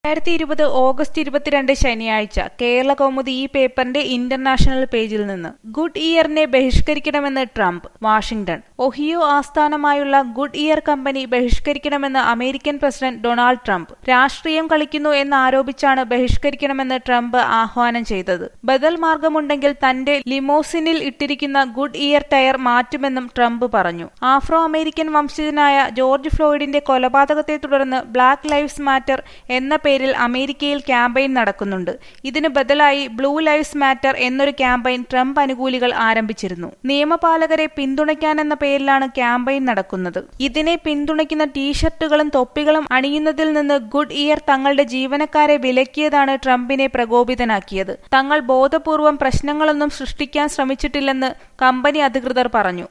രണ്ടായിരത്തി ഇരുപത് ഓഗസ്റ്റ് ഇരുപത്തിരണ്ട് ശനിയാഴ്ച കേരള കൗമുദി ഈ പേപ്പറിന്റെ ഇന്റർനാഷണൽ പേജിൽ നിന്ന് ഗുഡ് ഇയറിനെ ബഹിഷ്കരിക്കണമെന്ന് ട്രംപ് വാഷിംഗ്ടൺ ഒഹിയോ ആസ്ഥാനമായുള്ള ഗുഡ് ഇയർ കമ്പനി ബഹിഷ്കരിക്കണമെന്ന് അമേരിക്കൻ പ്രസിഡന്റ് ഡൊണാൾഡ് ട്രംപ് രാഷ്ട്രീയം കളിക്കുന്നു എന്നാരോപിച്ചാണ് ബഹിഷ്കരിക്കണമെന്ന് ട്രംപ് ആഹ്വാനം ചെയ്തത് ബദൽ മാർഗമുണ്ടെങ്കിൽ തന്റെ ലിമോസിനിൽ ഇട്ടിരിക്കുന്ന ഗുഡ് ഇയർ ടയർ മാറ്റുമെന്നും ട്രംപ് പറഞ്ഞു ആഫ്രോ അമേരിക്കൻ വംശജനായ ജോർജ് ഫ്ലോയിഡിന്റെ കൊലപാതകത്തെ തുടർന്ന് ബ്ലാക്ക് ലൈവ്സ് മാറ്റർ എന്ന പേരിൽ അമേരിക്കയിൽ ക്യാമ്പയിൻ നടക്കുന്നുണ്ട് ഇതിന് ബദലായി ബ്ലൂ ലൈവ്സ് മാറ്റർ എന്നൊരു ക്യാമ്പയിൻ ട്രംപ് അനുകൂലികൾ ആരംഭിച്ചിരുന്നു നിയമപാലകരെ പിന്തുണയ്ക്കാനെന്ന പേരിലാണ് ക്യാമ്പയിൻ നടക്കുന്നത് ഇതിനെ പിന്തുണയ്ക്കുന്ന ടീഷർട്ടുകളും തൊപ്പികളും അണിയുന്നതിൽ നിന്ന് ഗുഡ് ഇയർ തങ്ങളുടെ ജീവനക്കാരെ വിലക്കിയതാണ് ട്രംപിനെ പ്രകോപിതനാക്കിയത് തങ്ങൾ ബോധപൂർവം പ്രശ്നങ്ങളൊന്നും സൃഷ്ടിക്കാൻ ശ്രമിച്ചിട്ടില്ലെന്ന് കമ്പനി അധികൃതർ പറഞ്ഞു